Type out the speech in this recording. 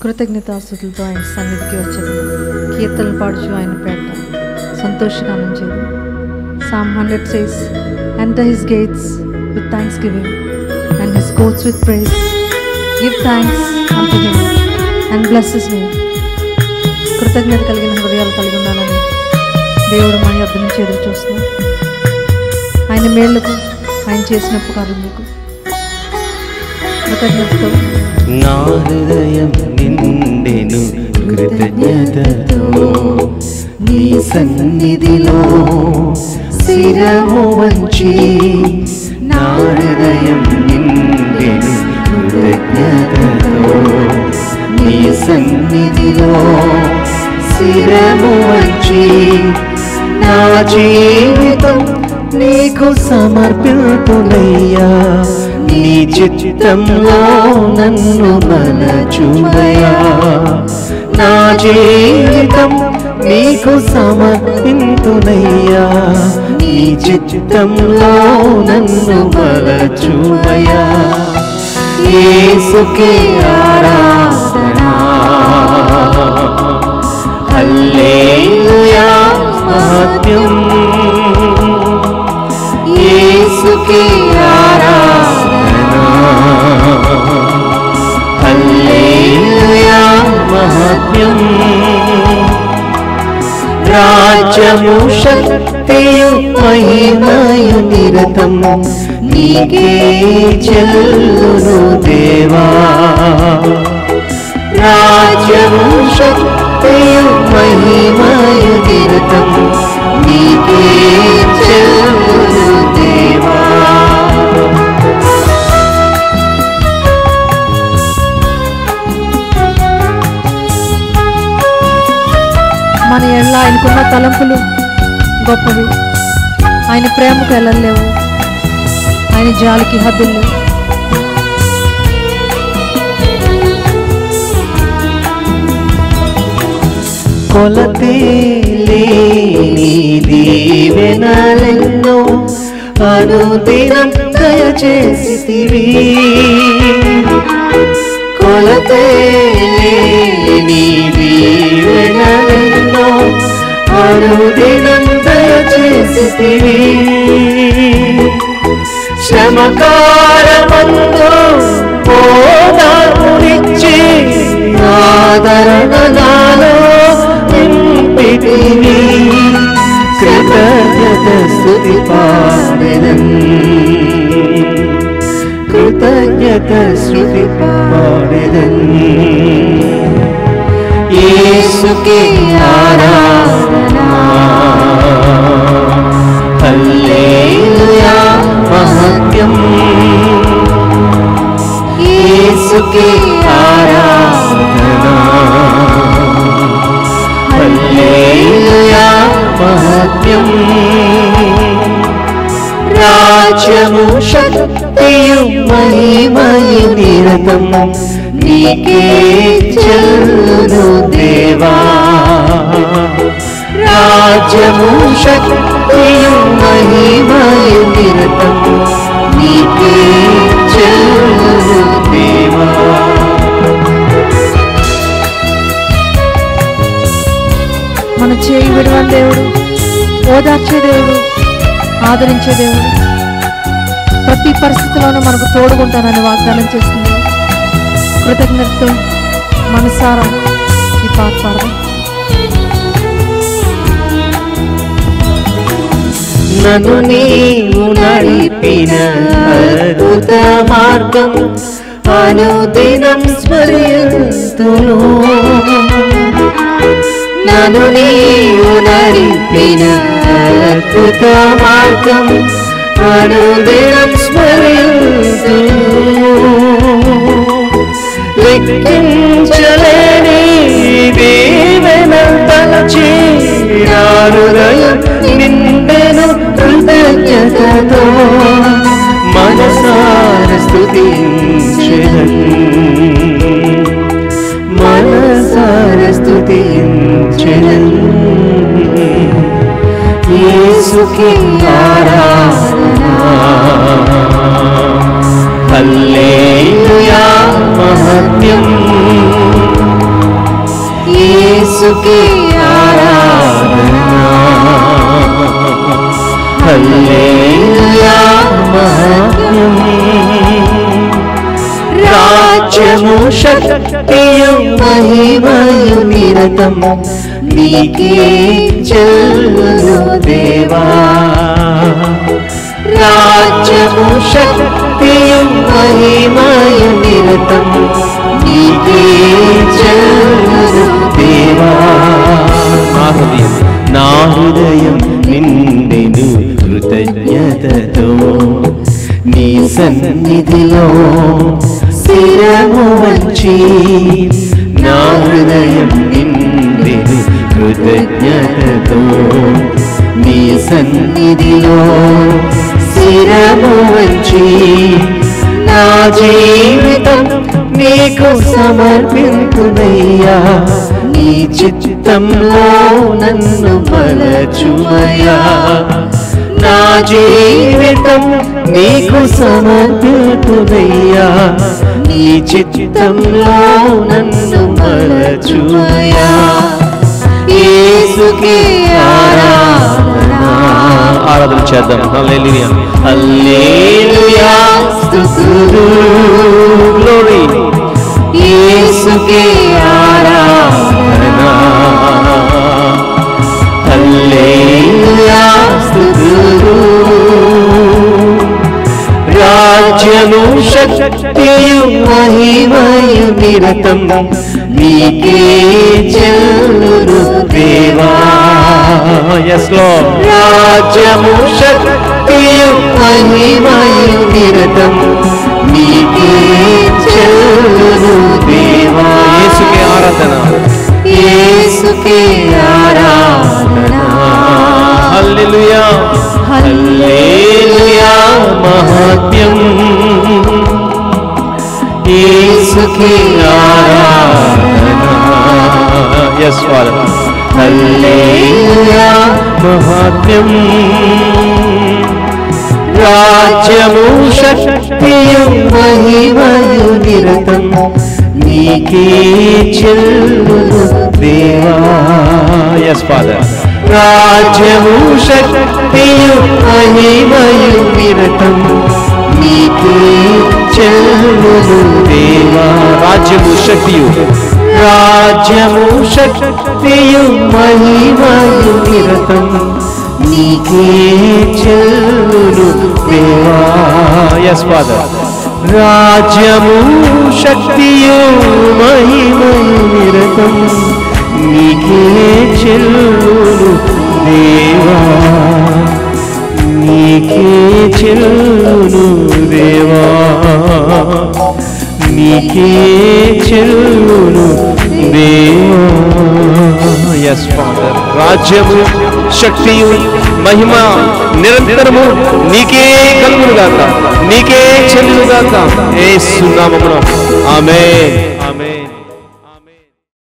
కృతజ్ఞతాస్తుతులతో ఆయన సన్నిధికి వచ్చాను కీర్తనలు పాడుచు ఆయన పేట సంతోషగానం చేయదు psalm hundred says enter his gates with thanksgiving and his courts with praise give thanks unto him and bless his name కృతజ్ఞత కలిగిన హృదయాలు కలిగి ఉండాలని దేవుడు మన యొద్ద నుంచి ఎదురు చూస్తున్నాడు ఆయన మేళ్లకు ఆయన చేసిన ఉపకారములకు కృతజ్ఞతతో నా హృదయం నిండెను కృతజ్ఞతతో నీ సన్నిధిలో శిరము వంచి నా హృదయం నిండెను కృతజ్ఞతతో నీ సన్నిధిలో శిరము వంచి నా జీవితం నీకు సమర్పితునయ్యా నీ చిత్తంలో నన్ను మలచుమయా నా జీవితం నీకు సమర్పింతునయ్యా నీ చిత్తంలో నన్ను మలచుమయా యేసుకే ఆరాధనా హల్లెలూయా మహత్యం యేసుకే ఆరాధనా హల్లెలూయా మహత్యం రాజ్యము శక్తియు మహిమయు నిరతం నీకే చెల్లును దేవా రాజ్యము శక్తియు మహిమయు నిరతం నీకే చెల్లును దేవా మన ఎళ్ళ ఆయనకున్న తలంపులు గొప్పవి ఆయన ప్రేమకు వెళ్ళలేవు ఆయన జాలికి హద్దులు లేవు కొలతే లేని దీవెనలెన్నో అనుదినం దయచేసితివి కొలతే లేని దీవెనలెన్నో అనుదినం దయచేసితివి శ్రమకారమందు పోదామునిచ్చి ఆదరణ నాలో నింపితివి కృతజ్ఞత స్థుతి పాడెదన్ కృతజ్ఞత స్థుతి పాడెదన్ యేసుకే ఆరాధనా హల్లెలూయా మహత్యం యేసుకే ఆరాధనా హల్లెలూయా మహత్యం రాజ్యము శక్తియు మహిమయు నిరతం నీకే చెల్లును దేవా రాజ్యము శక్తియు మహిమయు నిరతం నీకే చెల్లును దేవా మన చేయి విడవని దేవుడు ఓదార్చే దేవుడు ఆదరించే దేవుడు ప్రతి పరిస్థితిలోనూ మనకు తోడుకుంటానని వాగ్దానం చేస్తుంది కృతజ్ఞతతో మనసారా ఈ పాట పాడదాం నన్ను నీవు నడిపిన అద్భుత మార్గం అనుదినం స్మరిస్తును నన్ను నీవు నడిపిన అద్భుత మార్గం అనుదినం స్మరిస్తును లెక్కించలేని దీవెన తలచి నా హృదయం నిండెను కృతజ్ఞతతో మనసార స్తుతించెదన్ మనసార స్తుతించెదన్ యేసుకి ఆరాధనా హల్లెలూయా మహత్యం యేసుకే ఆరాధనా హల్లెలూయా మహత్యం రాజ్యము శక్తియు మహిమయు నిరతం నీకే చెల్లును దేవా రాజ్యము శక్తియు మహిమయు నిరతం నీకే చెల్లును దేవా నా హృదయం నా హృదయం నిండెను కృతజ్ఞతతో నీ సన్నిధిలో స్థిరము వచ్చి నా హృదయం నిండెను కృతజ్ఞతతో నీ సన్నిధిలో స్థిరము వచ్చి నా జీవితం నీకు సమర్పించునయ్యా నీ చిత్తంలో నన్ను మలచుమయ్యా నా జీవితం నీకు సమర్పించునయ్యా నీ చిత్తంలో నన్ను మలచుమయ్యా యేసుకే ఆరాధన ఆరాధన చేద్దాం హల్లెలూయా హల్లెలూయా స్తుతులు గ్లోరీ యేసుకే ఆరాధన హల్లెలూయా స్తుతులు రాజ్యము శక్తియు మహిమయు నిరతం నీకే చెల్లును దేవా ఎస్ లార్డ్ రాజ్యము శక్తియు మహిమయు నిరతం నీకే చెల్లును దేవా యేసుకే ఆరాధన యేసుకే ఆరాధన హల్లెలూయా హల్లెలూయా మహత్యం యేసుకే ఆరాధన ఎస్ ఫాదర్ హల్లెలూయా మహత్యం రాజ్యము శక్తియు మహిమయు నిరతం నీకే చెల్లును దేవా ఎస్ ఫాదర్ రాజ్యము శక్తియు మహిమయు నిరతం నీకే చెల్లును దేవా రాజ్యము శక్తియు రాజ్యము శక్తియు మహిమయు నిరతం నీకే చెల్లును దేవా ఎస్ ఫాదర్ రాజ్యము శక్తియు మహిమయు నిరతం నీకే చెల్లును దేవా నీకే చెల్లును దేవా నీకే చెల్లును దేవా ఎస్ ఫాదర్ రాజ్యము శక్తియు మహిమ నిరంతరము నీకే కలుగును గాక నీకే చెల్లును గాక యేసు నామమున ఆమేన్